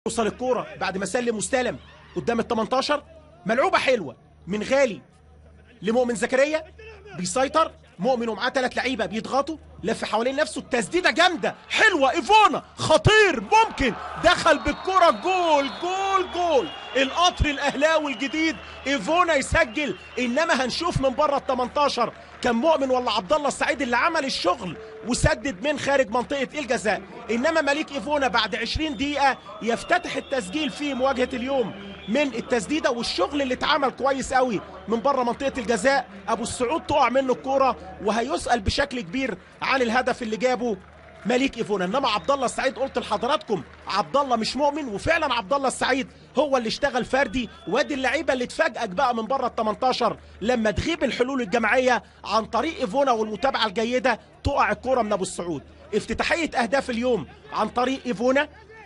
يوصل الكوره بعد ما سلم واستلم قدام ال 18 ملعوبه حلوه من غالي لمؤمن زكريا بيسيطر مؤمن ومعاه ثلاث لعيبه بيضغطوا لف حوالين نفسه التسديده جامده حلوه ايفونا خطير ممكن دخل بالكره جول جول جول القطر الاهلاوي الجديد ايفونا يسجل انما هنشوف من بره ال 18 كان مؤمن ولا عبد الله السعيد اللي عمل الشغل وسدد من خارج منطقه الجزاء انما مليك ايفونا بعد 20 دقيقه يفتتح التسجيل في مواجهه اليوم من التسديده والشغل اللي اتعمل كويس قوي من بره منطقه الجزاء ابو السعود تقع منه الكوره وهيسال بشكل كبير عن الهدف اللي جابه مليك ايفونا انما عبد الله السعيد قلت لحضراتكم عبد الله مش مؤمن وفعلا عبد الله السعيد هو اللي اشتغل فردي وادي اللعيبه اللي تفاجئك بقى من بره ال 18 لما تغيب الحلول الجماعيه عن طريق ايفونا والمتابعه الجيده تقع الكوره من ابو السعود افتتاحيه اهداف اليوم عن طريق ايفونا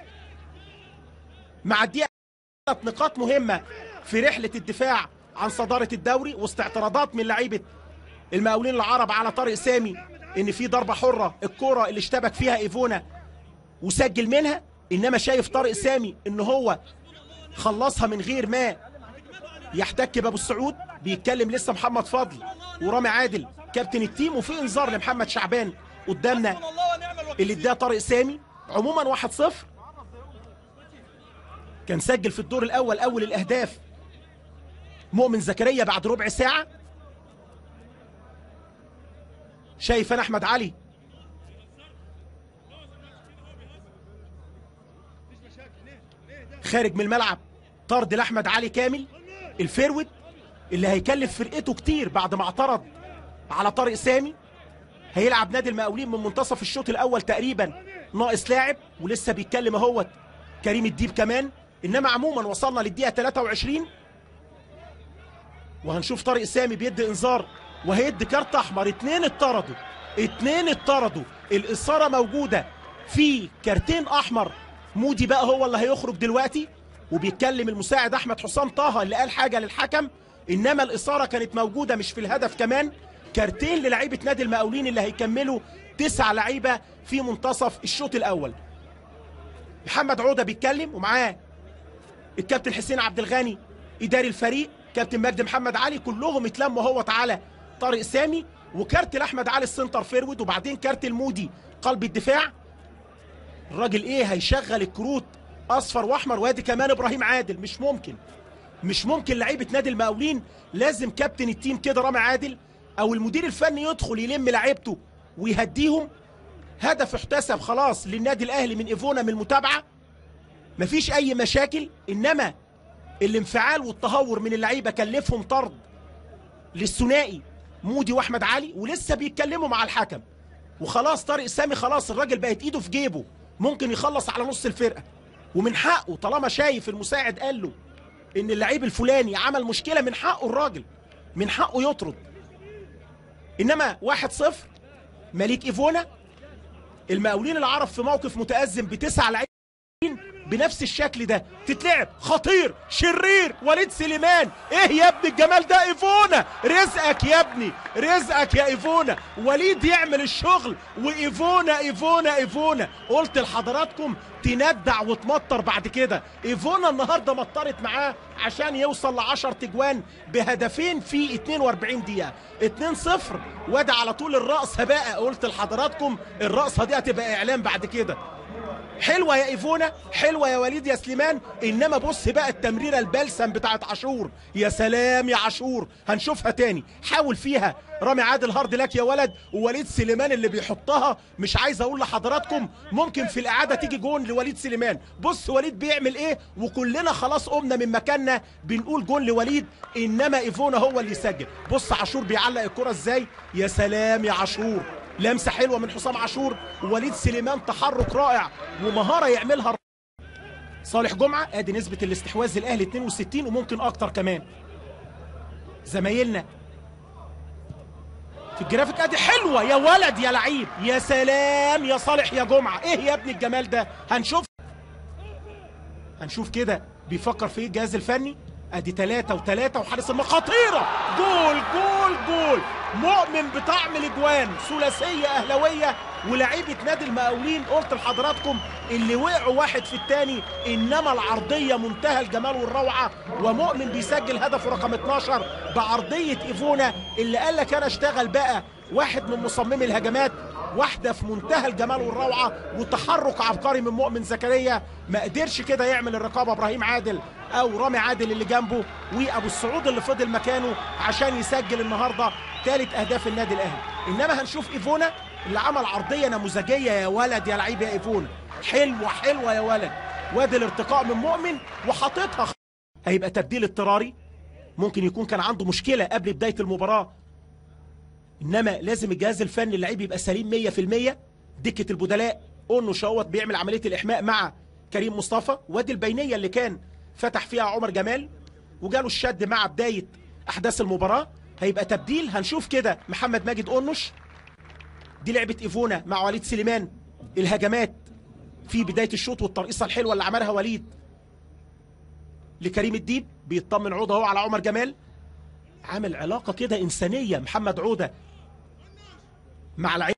مع الدقيقه ثلاث نقاط مهمة في رحلة الدفاع عن صدارة الدوري وسط اعتراضات من لعيبة المقاولين العرب على طارق سامي ان في ضربة حرة الكرة اللي اشتبك فيها ايفونا وسجل منها انما شايف طارق سامي ان هو خلصها من غير ما يحتك بابو السعود بيتكلم لسه محمد فضل ورامي عادل كابتن التيم وفي انذار لمحمد شعبان قدامنا اللي اداه طارق سامي عموما 1-0 كان سجل في الدور الاول اول الاهداف مؤمن زكريا بعد ربع ساعه شايف انا احمد علي خارج من الملعب طرد لاحمد علي كامل الفيرود اللي هيكلف فرقته كتير بعد ما اعترض على طارق سامي هيلعب نادي المقاولين من منتصف الشوط الاول تقريبا ناقص لاعب ولسه بيتكلم اهوت كريم الديب كمان انما عموما وصلنا للدقيقه 23 وهنشوف طارق سامي بيدي انذار وهيدي كارت احمر اتنين اتطردوا اتنين اتطردوا الاثاره موجوده في كارتين احمر مودي بقى هو اللي هيخرج دلوقتي وبيتكلم المساعد احمد حسام طه اللي قال حاجه للحكم انما الاثاره كانت موجوده مش في الهدف كمان كارتين للعيبه نادي المقاولين اللي هيكملوا تسع لعيبه في منتصف الشوط الاول محمد عوده بيتكلم ومعاه الكابتن حسين عبد الغني اداري الفريق كابتن مجدي محمد علي كلهم اتلموا هو تعالى طارق سامي وكارت لاحمد علي السنتر فيرود وبعدين كارت المودي قلب الدفاع الراجل ايه هيشغل الكروت اصفر واحمر وادي كمان ابراهيم عادل مش ممكن مش ممكن لعيبه نادي المقاولين لازم كابتن التيم كده رامي عادل او المدير الفني يدخل يلم لعيبته ويهديهم هدف احتسب خلاص للنادي الاهلي من ايفونا من المتابعه مفيش اي مشاكل انما الانفعال والتهور من اللعيبه كلفهم طرد للثنائي مودي واحمد علي ولسه بيتكلموا مع الحكم وخلاص طارق سامي خلاص الراجل بقت ايده في جيبه ممكن يخلص على نص الفرقه ومن حقه طالما شايف المساعد قال له ان اللعيب الفلاني عمل مشكله من حقه الراجل من حقه يطرد انما واحد صفر مليك ايفونا المقاولين العرب في موقف متأزم بتسع لعيبه بنفس الشكل ده تتلعب خطير شرير وليد سليمان ايه يا ابني الجمال ده ايفونا رزقك يا ابني رزقك يا ايفونا وليد يعمل الشغل وايفونا ايفونا ايفونا قلت لحضراتكم تندع وتمطر بعد كده ايفونا النهارده مطرت معاه عشان يوصل ل 10 تجوان بهدفين في 42 دقيقه 2-0 وده على طول الرقصه بقى قلت لحضراتكم الرقصه دي هتبقى اعلان بعد كده حلوه يا ايفونا حلوه يا وليد يا سليمان انما بص بقى التمريره البلسم بتاعت عاشور يا سلام يا عاشور هنشوفها تاني حاول فيها رامي عادل هارد لك يا ولد ووليد سليمان اللي بيحطها مش عايز اقول لحضراتكم ممكن في الاعاده تيجي جون لوليد سليمان بص وليد بيعمل ايه وكلنا خلاص قمنا من مكاننا بنقول جون لوليد انما ايفونا هو اللي يسجل بص عاشور بيعلق الكره ازاي يا سلام يا عاشور لمسه حلوه من حسام عاشور ووليد سليمان تحرك رائع ومهاره يعملها صالح جمعه ادي نسبه الاستحواذ الاهلي 62 وممكن اكتر كمان زمايلنا في الجرافيك ادي حلوه يا ولد يا لعيب يا سلام يا صالح يا جمعه ايه يا ابني الجمال ده هنشوف هنشوف كده بيفكر في ايه الجهاز الفني ادي ثلاثة وثلاثة وحارس المرمى خطيرة جول جول جول مؤمن بطعم الاجوان ثلاثية اهلاوية ولاعيبة نادي المقاولين قلت لحضراتكم اللي وقعوا واحد في الثاني انما العرضية منتهى الجمال والروعة ومؤمن بيسجل هدفه رقم 12 بعرضية ايفونا اللي قال لك انا اشتغل بقى واحد من مصممي الهجمات واحدة في منتهى الجمال والروعة وتحرك عبقري من مؤمن زكريا ما قدرش كده يعمل الرقابة ابراهيم عادل او رامي عادل اللي جنبه وابو السعود اللي فضل مكانه عشان يسجل النهارده ثالث اهداف النادي الاهلي انما هنشوف ايفونا اللي عمل عرضيه نموذجيه يا ولد يا لعيب يا ايفونا حلوه حلوه يا ولد وادي الارتقاء من مؤمن وحاططها هيبقى تبديل اضطراري ممكن يكون كان عنده مشكله قبل بدايه المباراه انما لازم الجهاز الفني اللعيب يبقى سليم 100% دكه البدلاء قلنا شوت بيعمل عمليه الاحماء مع كريم مصطفى وادي البينيه اللي كان فتح فيها عمر جمال وجاله الشد مع بدايه احداث المباراه هيبقى تبديل هنشوف كده محمد ماجد قنش دي لعبه ايفونا مع وليد سليمان الهجمات في بدايه الشوط والترقيصه الحلوه اللي عملها وليد لكريم الديب بيطمن عوده اهو على عمر جمال عامل علاقه كده انسانيه محمد عوده مع لعيب